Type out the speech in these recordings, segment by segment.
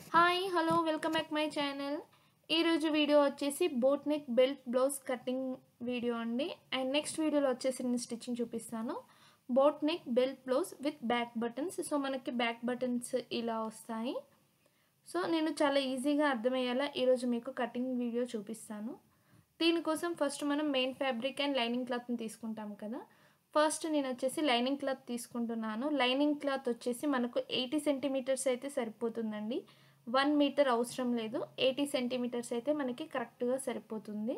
hi hello welcome back my channel ఈరోజు video వచ్చేసి boat neck belt blouse cutting video అండి and next వీడియోలో వచ్చేసి నేను స్టిచ్చింగ్ చూపిస్తాను boat neck belt blouse with back buttons so మనకి బ్యాక్ బటన్స్ ఇలా వస్తాయి సో నేను చాలా ఈజీగా అర్థమయ్యేలా ఈరోజు మీకు కటింగ్ వీడియో చూపిస్తాను దీనికోసం ఫస్ట్ మనం మెయిన్ ఫ్యాబ్రిక్ అండ్ లైనింగ్ క్లాత్ని తీసుకుంటాం కదా ఫస్ట్ నేను వచ్చేసి లైనింగ్ క్లాత్ తీసుకుంటున్నాను లైనింగ్ క్లాత్ వచ్చేసి మనకు ఎయిటీ సెంటీమీటర్స్ అయితే సరిపోతుందండి వన్ మీటర్ అవసరం లేదు ఎయిటీ సెంటీమీటర్స్ అయితే మనకి కరెక్ట్గా సరిపోతుంది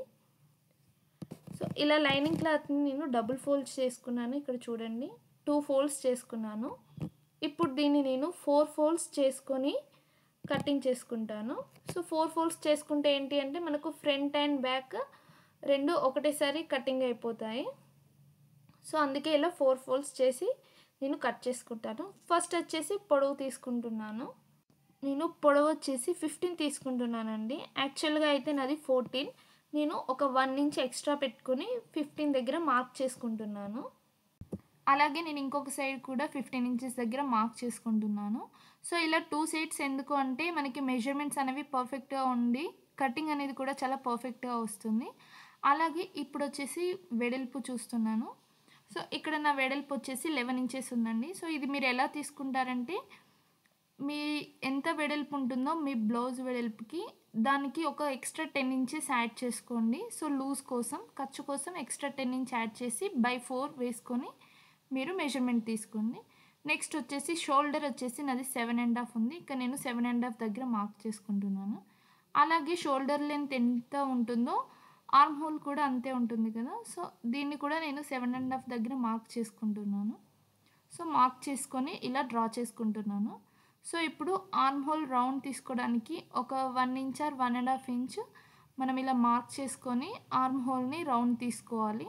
సో ఇలా లైనింగ్ క్లాత్ని నేను డబుల్ ఫోల్డ్స్ చేసుకున్నాను ఇక్కడ చూడండి టూ ఫోల్డ్స్ చేసుకున్నాను ఇప్పుడు దీన్ని నేను ఫోర్ ఫోల్డ్స్ చేసుకొని కటింగ్ చేసుకుంటాను సో ఫోర్ ఫోల్డ్స్ చేసుకుంటే ఏంటి అంటే మనకు ఫ్రంట్ అండ్ బ్యాక్ రెండు ఒకటేసారి కటింగ్ అయిపోతాయి సో అందుకే ఇలా ఫోర్ ఫోల్డ్స్ చేసి నేను కట్ చేసుకుంటాను ఫస్ట్ వచ్చేసి పొడవు తీసుకుంటున్నాను నేను పొడవు వచ్చేసి ఫిఫ్టీన్ తీసుకుంటున్నానండి యాక్చువల్గా అయితే నాది ఫోర్టీన్ నేను ఒక వన్ ఇంచ్ ఎక్స్ట్రా పెట్టుకుని ఫిఫ్టీన్ దగ్గర మార్క్ చేసుకుంటున్నాను అలాగే నేను ఇంకొక సైడ్ కూడా ఫిఫ్టీన్ ఇంచెస్ దగ్గర మార్క్ చేసుకుంటున్నాను సో ఇలా టూ సైడ్స్ ఎందుకు అంటే మనకి మెజర్మెంట్స్ అనేవి పర్ఫెక్ట్గా ఉండి కటింగ్ అనేది కూడా చాలా పర్ఫెక్ట్గా వస్తుంది అలాగే ఇప్పుడు వచ్చేసి వెడల్పు చూస్తున్నాను సో ఇక్కడ నా వెడల్పు వచ్చేసి లెవెన్ ఇంచెస్ ఉందండి సో ఇది మీరు ఎలా తీసుకుంటారంటే మీ ఎంత వెడల్పు ఉంటుందో మీ బ్లౌజ్ వెడల్పుకి దానికి ఒక ఎక్స్ట్రా టెన్ ఇంచెస్ యాడ్ చేసుకోండి సో లూజ్ కోసం ఖర్చు కోసం ఎక్స్ట్రా టెన్ ఇంచ్ యాడ్ చేసి బై ఫోర్ వేసుకొని మీరు మెజర్మెంట్ తీసుకోండి నెక్స్ట్ వచ్చేసి షోల్డర్ వచ్చేసి నాది సెవెన్ అండ్ హాఫ్ ఉంది ఇక నేను సెవెన్ అండ్ హాఫ్ దగ్గర మార్క్ చేసుకుంటున్నాను అలాగే షోల్డర్ లెంత్ ఎంత ఉంటుందో ఆర్మ్ హోల్ కూడా అంతే ఉంటుంది కదా సో దీన్ని కూడా నేను సెవెన్ అండ్ హాఫ్ దగ్గర మార్క్ చేసుకుంటున్నాను సో మార్క్ చేసుకొని ఇలా డ్రా చేసుకుంటున్నాను సో ఇప్పుడు ఆర్మ్ హోల్ రౌండ్ తీసుకోవడానికి ఒక one inch or one and half inch మనం ఇలా మార్క్ చేసుకొని ఆర్మ్ హోల్ని రౌండ్ తీసుకోవాలి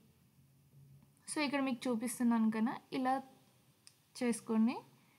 సో ఇక్కడ మీకు చూపిస్తున్నాను కదా ఇలా చేసుకోండి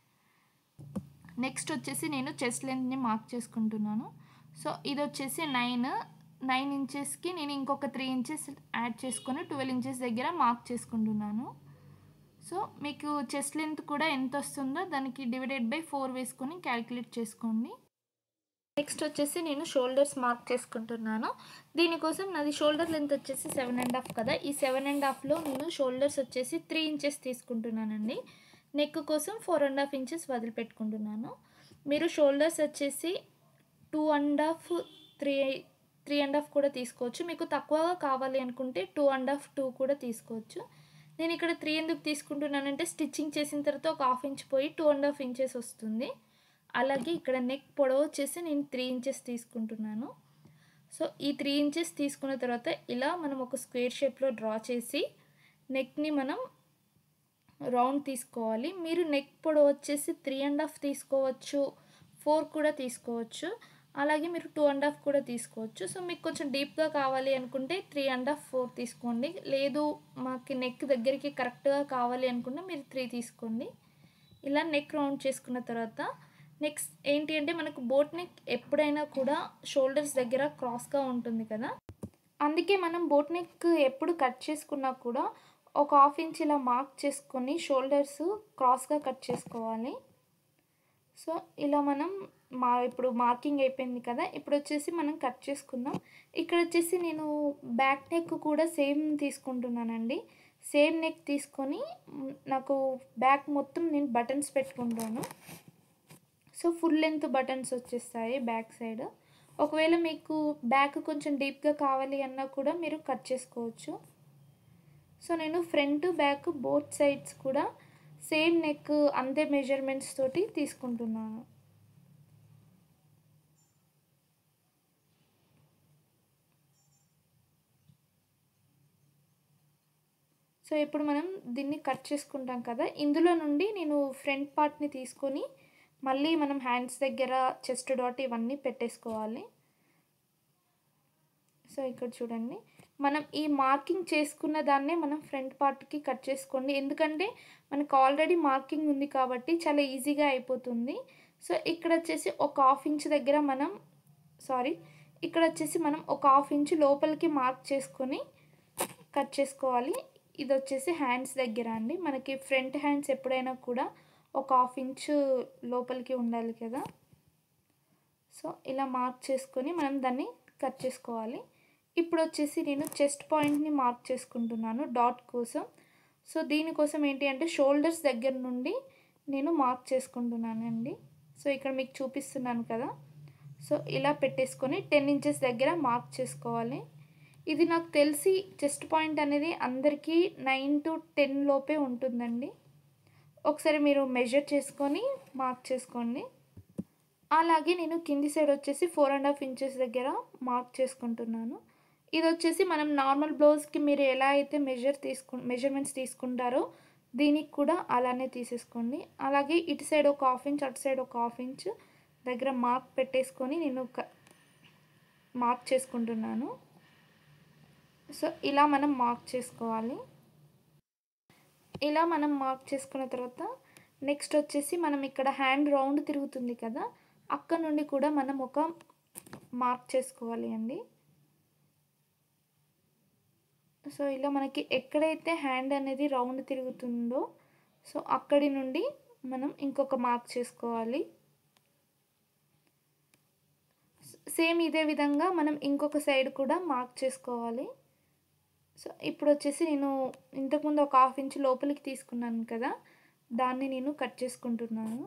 నెక్స్ట్ వచ్చేసి నేను చెస్ట్ లెంత్ని మార్క్ చేసుకుంటున్నాను సో ఇది వచ్చేసి నైన్ నైన్ ఇంచెస్కి నేను ఇంకొక త్రీ ఇంచెస్ యాడ్ చేసుకొని ట్వెల్వ్ ఇంచెస్ దగ్గర మార్క్ చేసుకుంటున్నాను సో మీకు చెస్ట్ లెంత్ కూడా ఎంత వస్తుందో దానికి డివైడెడ్ బై ఫోర్ వేసుకొని క్యాలిక్యులేట్ చేసుకోండి నెక్స్ట్ వచ్చేసి నేను షోల్డర్స్ మార్క్ చేసుకుంటున్నాను దీనికోసం నాది షోల్డర్ లెంత్ వచ్చేసి సెవెన్ అండ్ హాఫ్ కదా ఈ సెవెన్ అండ్ హాఫ్లో నేను షోల్డర్స్ వచ్చేసి త్రీ ఇంచెస్ తీసుకుంటున్నానండి నెక్ కోసం ఫోర్ అండ్ హాఫ్ ఇంచెస్ వదిలిపెట్టుకుంటున్నాను మీరు షోల్డర్స్ వచ్చేసి two and half three three and half కూడా తీసుకోవచ్చు మీకు తక్కువగా కావాలి అనుకుంటే టూ అండ్ హాఫ్ టూ కూడా తీసుకోవచ్చు నేను ఇక్కడ త్రీ ఎందుకు తీసుకుంటున్నానంటే స్టిచ్చింగ్ చేసిన తర్వాత ఒక హాఫ్ ఇంచ్ పోయి టూ అండ్ హాఫ్ ఇంచెస్ వస్తుంది అలాగే ఇక్కడ నెక్ పొడవు వచ్చేసి నేను త్రీ ఇంచెస్ తీసుకుంటున్నాను సో ఈ త్రీ ఇంచెస్ తీసుకున్న తర్వాత ఇలా మనం ఒక స్క్వేర్ షేప్లో డ్రా చేసి నెక్ని మనం రౌండ్ తీసుకోవాలి మీరు నెక్ పొడవు వచ్చేసి త్రీ అండ్ హాఫ్ తీసుకోవచ్చు ఫోర్ కూడా తీసుకోవచ్చు అలాగే మీరు టూ అండ్ హాఫ్ కూడా తీసుకోవచ్చు సో మీకు కొంచెం డీప్గా కావాలి అనుకుంటే త్రీ అండ్ హాఫ్ ఫోర్ తీసుకోండి లేదు మాకు నెక్ దగ్గరికి కరెక్ట్గా కావాలి అనుకుంటే మీరు త్రీ తీసుకోండి ఇలా నెక్ రౌండ్ చేసుకున్న తర్వాత నెక్స్ట్ ఏంటి అంటే మనకు బోట్ నెక్ ఎప్పుడైనా కూడా షోల్డర్స్ దగ్గర క్రాస్గా ఉంటుంది కదా అందుకే మనం బోట్ నెక్ ఎప్పుడు కట్ చేసుకున్నా కూడా ఒక హాఫ్ ఇంచ్ ఇలా మార్క్ చేసుకొని షోల్డర్స్ క్రాస్గా కట్ చేసుకోవాలి సో ఇలా మనం మా ఇప్పుడు మార్కింగ్ అయిపోయింది కదా ఇప్పుడు వచ్చేసి మనం కట్ చేసుకుందాం ఇక్కడ వచ్చేసి నేను బ్యాక్ నెక్ కూడా సేమ్ తీసుకుంటున్నానండి సేమ్ నెక్ తీసుకొని నాకు బ్యాక్ మొత్తం నేను బటన్స్ పెట్టుకుంటాను సో ఫుల్ లెంత్ బటన్స్ వచ్చేస్తాయి బ్యాక్ సైడ్ ఒకవేళ మీకు బ్యాక్ కొంచెం డీప్గా కావాలి అన్నా కూడా మీరు కట్ చేసుకోవచ్చు సో నేను ఫ్రంట్ బ్యాక్ బోత్ సైడ్స్ కూడా సేమ్ నెక్ అంతే మెజర్మెంట్స్ తోటి తీసుకుంటున్నాను సో ఇప్పుడు మనం దీన్ని కట్ చేసుకుంటాం కదా ఇందులో నుండి నేను ఫ్రంట్ పార్ట్ని తీసుకొని మళ్ళీ మనం హ్యాండ్స్ దగ్గర చెస్ట్ డాట్ ఇవన్నీ పెట్టేసుకోవాలి సో ఇక్కడ చూడండి మనం ఈ మార్కింగ్ చేసుకున్న దాన్నే మనం ఫ్రంట్ పార్ట్కి కట్ చేసుకోండి ఎందుకంటే మనకు ఆల్రెడీ మార్కింగ్ ఉంది కాబట్టి చాలా ఈజీగా అయిపోతుంది సో ఇక్కడ వచ్చేసి ఒక హాఫ్ ఇంచ్ దగ్గర మనం సారీ ఇక్కడ వచ్చేసి మనం ఒక హాఫ్ ఇంచ్ లోపలికి మార్క్ చేసుకొని కట్ చేసుకోవాలి ఇది వచ్చేసి హ్యాండ్స్ దగ్గర అండి మనకి ఫ్రంట్ హ్యాండ్స్ ఎప్పుడైనా కూడా ఒక హాఫ్ ఇంచ్ లోపలికి ఉండాలి కదా సో ఇలా మార్క్ చేసుకొని మనం దాన్ని కట్ చేసుకోవాలి ఇప్పుడు వచ్చేసి నేను చెస్ట్ పాయింట్ని మార్క్ చేసుకుంటున్నాను డాట్ కోసం సో దీనికోసం ఏంటి అంటే షోల్డర్స్ దగ్గర నుండి నేను మార్క్ చేసుకుంటున్నానండి సో ఇక్కడ మీకు చూపిస్తున్నాను కదా సో ఇలా పెట్టేసుకొని టెన్ ఇంచెస్ దగ్గర మార్క్ చేసుకోవాలి ఇది నాకు తెలిసి చెస్ట్ పాయింట్ అనేది అందరికీ నైన్ టు టెన్ లోపే ఉంటుందండి ఒకసారి మీరు మెజర్ చేసుకొని మార్క్ చేసుకోండి అలాగే నేను కింది సైడ్ వచ్చేసి ఫోర్ అండ్ హాఫ్ ఇంచెస్ దగ్గర మార్క్ చేసుకుంటున్నాను ఇది వచ్చేసి మనం నార్మల్ బ్లౌజ్కి మీరు ఎలా అయితే మెజర్ తీసుకు మెజర్మెంట్స్ తీసుకుంటారో దీనికి కూడా అలానే తీసేసుకోండి అలాగే ఇటు సైడ్ ఒక హాఫ్ ఇంచ్ అటు సైడ్ ఒక హాఫ్ ఇంచ్ దగ్గర మార్క్ పెట్టేసుకొని నేను మార్క్ చేసుకుంటున్నాను సో ఇలా మనం మార్క్ చేసుకోవాలి ఇలా మనం మార్క్ చేసుకున్న తర్వాత నెక్స్ట్ వచ్చేసి మనం ఇక్కడ హ్యాండ్ రౌండ్ తిరుగుతుంది కదా అక్కడ నుండి కూడా మనం ఒక మార్క్ చేసుకోవాలి అండి సో ఇలా మనకి ఎక్కడైతే హ్యాండ్ అనేది రౌండ్ తిరుగుతుందో సో అక్కడి నుండి మనం ఇంకొక మార్క్ చేసుకోవాలి సేమ్ ఇదే విధంగా మనం ఇంకొక సైడ్ కూడా మార్క్ చేసుకోవాలి సో ఇప్పుడు వచ్చేసి నేను ఇంతకుముందు ఒక హాఫ్ ఇంచ్ లోపలికి తీసుకున్నాను కదా దాన్ని నేను కట్ చేసుకుంటున్నాను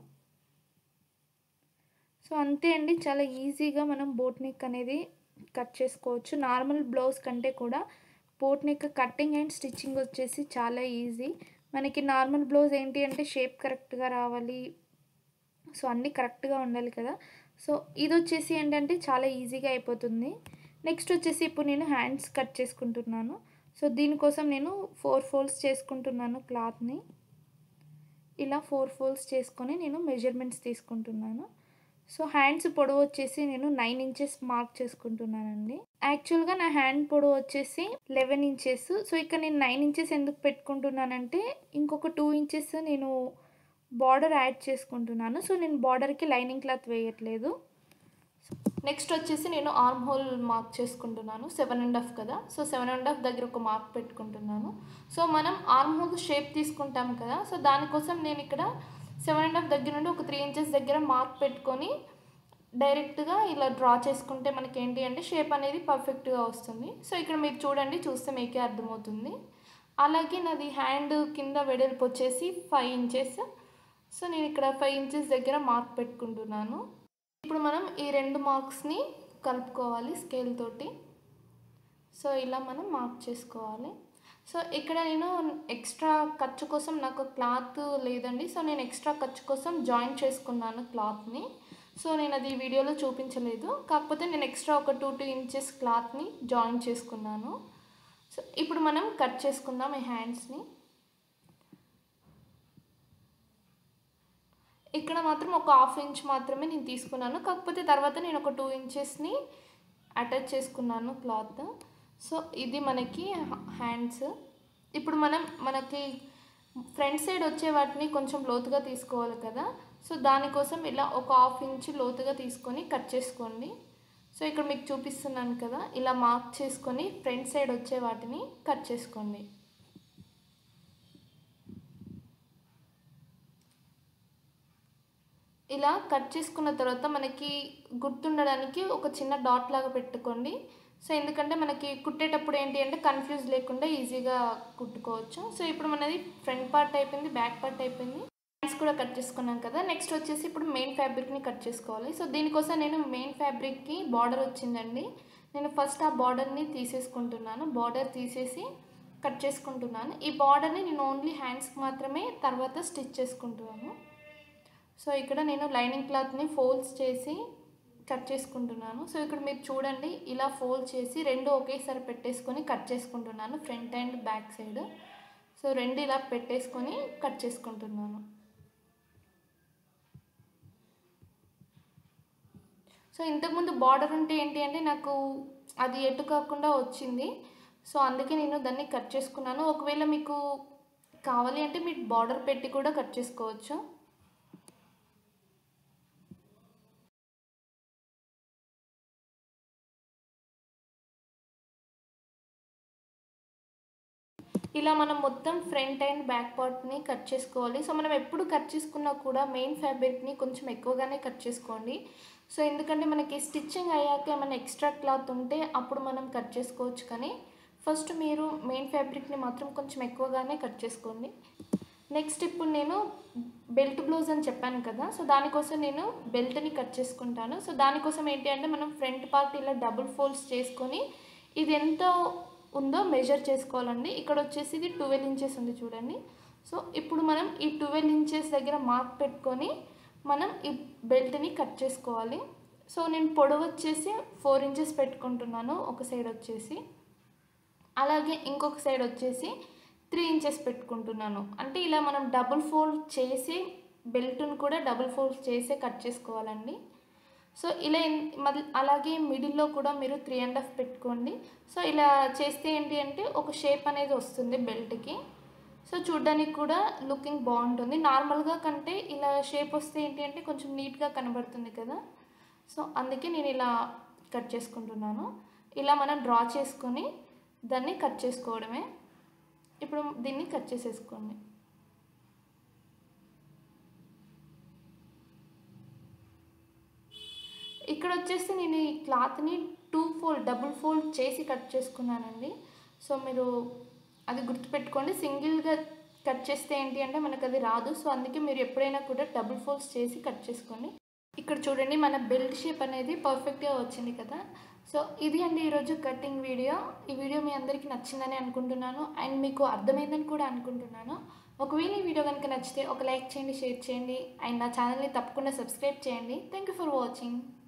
సో అంతే అండి చాలా ఈజీగా మనం బోట్ నెక్ అనేది కట్ చేసుకోవచ్చు నార్మల్ బ్లౌజ్ కంటే కూడా boat neck cutting and stitching వచ్చేసి చాలా ఈజీ మనకి నార్మల్ బ్లౌజ్ ఏంటి అంటే షేప్ కరెక్ట్గా రావాలి సో అన్నీ కరెక్ట్గా ఉండాలి కదా సో ఇది వచ్చేసి ఏంటంటే చాలా ఈజీగా అయిపోతుంది నెక్స్ట్ వచ్చేసి ఇప్పుడు నేను హ్యాండ్స్ కట్ చేసుకుంటున్నాను సో దీనికోసం నేను ఫోర్ ఫోల్డ్స్ చేసుకుంటున్నాను క్లాత్ని ఇలా ఫోర్ ఫోల్డ్స్ చేసుకొని నేను మెజర్మెంట్స్ తీసుకుంటున్నాను సో హ్యాండ్స్ పొడవు వచ్చేసి నేను నైన్ ఇంచెస్ మార్క్ చేసుకుంటున్నానండి యాక్చువల్గా నా హ్యాండ్ పొడవు వచ్చేసి లెవెన్ ఇంచెస్ సో ఇక్కడ నేను నైన్ ఇంచెస్ ఎందుకు పెట్టుకుంటున్నానంటే ఇంకొక టూ ఇంచెస్ నేను బార్డర్ యాడ్ చేసుకుంటున్నాను సో నేను బార్డర్కి లైనింగ్ క్లాత్ వేయట్లేదు నెక్స్ట్ వచ్చేసి నేను ఆర్మ్ హోల్ మార్క్ చేసుకుంటున్నాను సెవెన్ అండ్ హాఫ్ కదా సో సెవెన్ అండ్ హాఫ్ దగ్గర ఒక మార్క్ పెట్టుకుంటున్నాను సో మనం ఆర్మ్ హోల్ షేప్ తీసుకుంటాం కదా సో దానికోసం నేను ఇక్కడ సెవెన్ అండ్ హాఫ్ దగ్గర నుండి ఒక త్రీ ఇంచెస్ దగ్గర మార్క్ పెట్టుకొని డైరెక్ట్గా ఇలా డ్రా చేసుకుంటే మనకి ఏంటి అంటే షేప్ అనేది పర్ఫెక్ట్గా వస్తుంది సో ఇక్కడ మీరు చూడండి చూస్తే మీకే అర్థమవుతుంది అలాగే నాది హ్యాండ్ కింద వెడల్పు వచ్చేసి ఫైవ్ ఇంచెస్ సో నేను ఇక్కడ ఫైవ్ ఇంచెస్ దగ్గర మార్క్ పెట్టుకుంటున్నాను ఇప్పుడు మనం ఈ రెండు మార్క్స్ని కలుపుకోవాలి స్కేల్ తోటి సో ఇలా మనం మార్క్ చేసుకోవాలి సో ఇక్కడ నేను ఎక్స్ట్రా ఖర్చు కోసం నాకు క్లాత్ లేదండి సో నేను ఎక్స్ట్రా ఖర్చు కోసం జాయిన్ చేసుకున్నాను క్లాత్ని సో నేను అది వీడియోలో చూపించలేదు కాకపోతే నేను ఎక్స్ట్రా ఒక టూ టూ ఇంచెస్ క్లాత్ని జాయిన్ చేసుకున్నాను సో ఇప్పుడు మనం కట్ చేసుకుందాం ఈ హ్యాండ్స్ని ఇక్కడ మాత్రం ఒక హాఫ్ ఇంచ్ మాత్రమే నేను తీసుకున్నాను కాకపోతే తర్వాత నేను ఒక టూ ఇంచెస్ని అటాచ్ చేసుకున్నాను క్లాత్ సో ఇది మనకి హ్యాండ్స్ ఇప్పుడు మనం మనకి ఫ్రంట్ సైడ్ వచ్చే వాటిని కొంచెం లోతుగా తీసుకోవాలి కదా సో దానికోసం ఇలా ఒక హాఫ్ ఇంచ్ లోతుగా తీసుకొని కట్ చేసుకోండి సో ఇక్కడ మీకు చూపిస్తున్నాను కదా ఇలా మార్క్ చేసుకొని ఫ్రంట్ సైడ్ వచ్చే వాటిని కట్ చేసుకోండి ఇలా కట్ చేసుకున్న తర్వాత మనకి గుర్తుండడానికి ఒక చిన్న డాట్ లాగా పెట్టుకోండి సో ఎందుకంటే మనకి కుట్టేటప్పుడు ఏంటి అంటే కన్ఫ్యూజ్ లేకుండా ఈజీగా కుట్టుకోవచ్చు సో ఇప్పుడు మనది ఫ్రంట్ పార్ట్ అయిపోయింది బ్యాక్ పార్ట్ అయిపోయింది హ్యాండ్స్ కూడా కట్ చేసుకున్నాం కదా నెక్స్ట్ వచ్చేసి ఇప్పుడు మెయిన్ ఫ్యాబ్రిక్ని కట్ చేసుకోవాలి సో దీనికోసం నేను మెయిన్ ఫ్యాబ్రిక్కి బార్డర్ వచ్చిందండి నేను ఫస్ట్ ఆ బార్డర్ని తీసేసుకుంటున్నాను బార్డర్ తీసేసి కట్ చేసుకుంటున్నాను ఈ బార్డర్ని నేను ఓన్లీ హ్యాండ్స్కి మాత్రమే తర్వాత స్టిచ్ చేసుకుంటున్నాను సో ఇక్కడ నేను లైనింగ్ క్లాత్ని ఫోల్డ్స్ చేసి కట్ చేసుకుంటున్నాను సో ఇక్కడ మీరు చూడండి ఇలా ఫోల్డ్ చేసి రెండు ఒకేసారి పెట్టేసుకొని కట్ చేసుకుంటున్నాను front and back side so రెండు ఇలా పెట్టేసుకొని కట్ చేసుకుంటున్నాను సో ఇంతకుముందు బార్డర్ ఉంటే ఏంటి అంటే నాకు అది ఎటు కాకుండా వచ్చింది సో అందుకే నేను దాన్ని కట్ చేసుకున్నాను ఒకవేళ మీకు కావాలి అంటే మీరు బార్డర్ పెట్టి కూడా కట్ చేసుకోవచ్చు ఇలా మనం మొత్తం ఫ్రంట్ అండ్ బ్యాక్ పార్ట్ని కట్ చేసుకోవాలి సో మనం ఎప్పుడు కట్ చేసుకున్నా కూడా మెయిన్ ఫ్యాబ్రిక్ని కొంచెం ఎక్కువగానే కట్ చేసుకోండి సో ఎందుకంటే మనకి స్టిచ్చింగ్ అయ్యాక ఏమైనా ఎక్స్ట్రా క్లాత్ ఉంటే అప్పుడు మనం కట్ చేసుకోవచ్చు కానీ ఫస్ట్ మీరు మెయిన్ ఫ్యాబ్రిక్ని మాత్రం కొంచెం ఎక్కువగానే కట్ చేసుకోండి నెక్స్ట్ ఇప్పుడు నేను బెల్ట్ బ్లౌజ్ అని చెప్పాను కదా సో దానికోసం నేను బెల్ట్ని కట్ చేసుకుంటాను సో దానికోసం ఏంటి అంటే మనం ఫ్రంట్ పార్ట్ ఇలా డబుల్ ఫోల్డ్స్ చేసుకొని ఇది ఎంత ఉందో మెజర్ చేసుకోవాలండి ఇక్కడ వచ్చేసి ఇది ట్వెల్వ్ ఇంచెస్ ఉంది చూడండి సో ఇప్పుడు మనం ఈ ట్వెల్వ్ ఇంచెస్ దగ్గర మార్క్ పెట్టుకొని మనం ఈ బెల్ట్ని కట్ చేసుకోవాలి సో నేను పొడవు వచ్చేసి ఫోర్ ఇంచెస్ పెట్టుకుంటున్నాను ఒక సైడ్ వచ్చేసి అలాగే ఇంకొక సైడ్ వచ్చేసి త్రీ ఇంచెస్ పెట్టుకుంటున్నాను అంటే ఇలా మనం డబుల్ ఫోల్డ్ చేసి బెల్ట్ను కూడా డబుల్ ఫోల్డ్ చేసే కట్ చేసుకోవాలండి సో ఇలా ఎన్- మళ్ళీ అలాగే మిడిల్లో కూడా మీరు త్రీ అండ్ హాఫ్ పెట్టుకోండి సో ఇలా చేస్తే ఏంటి అంటే ఒక షేప్ అనేది వస్తుంది బెల్ట్కి సో చూడ్డానికి కూడా లుకింగ్ బాగుంటుంది నార్మల్గా కంటే ఇలా షేప్ వస్తే ఏంటి అంటే కొంచెం నీట్గా కనబడుతుంది కదా సో అందుకే నేను ఇలా కట్ చేసుకుంటున్నాను ఇలా మనం డ్రా చేసుకొని దాన్ని కట్ చేసుకోవడమే ఇప్పుడు దీన్ని కట్ చేసేసుకోండి ఇక్కడ వచ్చేసి నేను ఈ క్లాత్ని టూ ఫోల్డ్ డబుల్ ఫోల్డ్ చేసి కట్ చేసుకున్నానండి సో మీరు అది గుర్తుపెట్టుకోండి సింగిల్గా కట్ చేస్తే ఏంటి అంటే మనకు అది రాదు సో అందుకే మీరు ఎప్పుడైనా కూడా డబుల్ ఫోల్డ్స్ చేసి కట్ చేసుకోండి ఇక్కడ చూడండి మన బెల్ట్ షేప్ అనేది పర్ఫెక్ట్గా వచ్చింది కదా సో ఇది అండి ఈరోజు కటింగ్ వీడియో ఈ వీడియో మీ అందరికీ నచ్చిందని అనుకుంటున్నాను అండ్ మీకు అర్థమైందని కూడా అనుకుంటున్నాను ఒకవేళ ఈ వీడియో కనుక నచ్చితే ఒక లైక్ చేయండి షేర్ చేయండి అండ్ నా ఛానల్ని తప్పకుండా సబ్స్క్రైబ్ చేయండి థ్యాంక్ యూ ఫర్ వాచింగ్